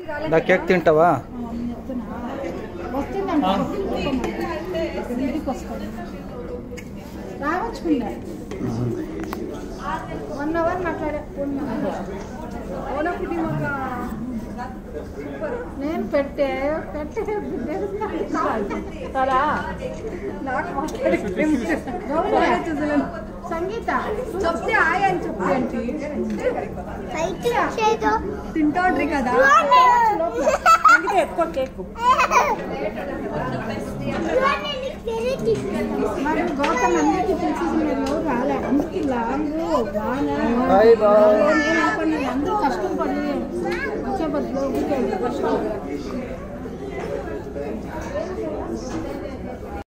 దా cake తింటావా వస్తుందంట ఇంటికి వస్తాను రావచ్చుకుందా వన్ అవర్ మాట్లాడే నేను పెట్టే పెట్టే కదా సంగీత చెప్తే హాయ్ అని చెప్పండి చేయదు తింటాడ్రి కదా అందుకే ఎక్కువ కేక్ మరి గౌతమ్ అందరికీ తెలిసేసి మీరు ఎవరు రాలే అందుకే లాంగ్ బాగా బాయ్ బాయ్ నేను ఆపండి అందరూ కష్టపడి వచ్చే బదులు ఊరికే కష్టం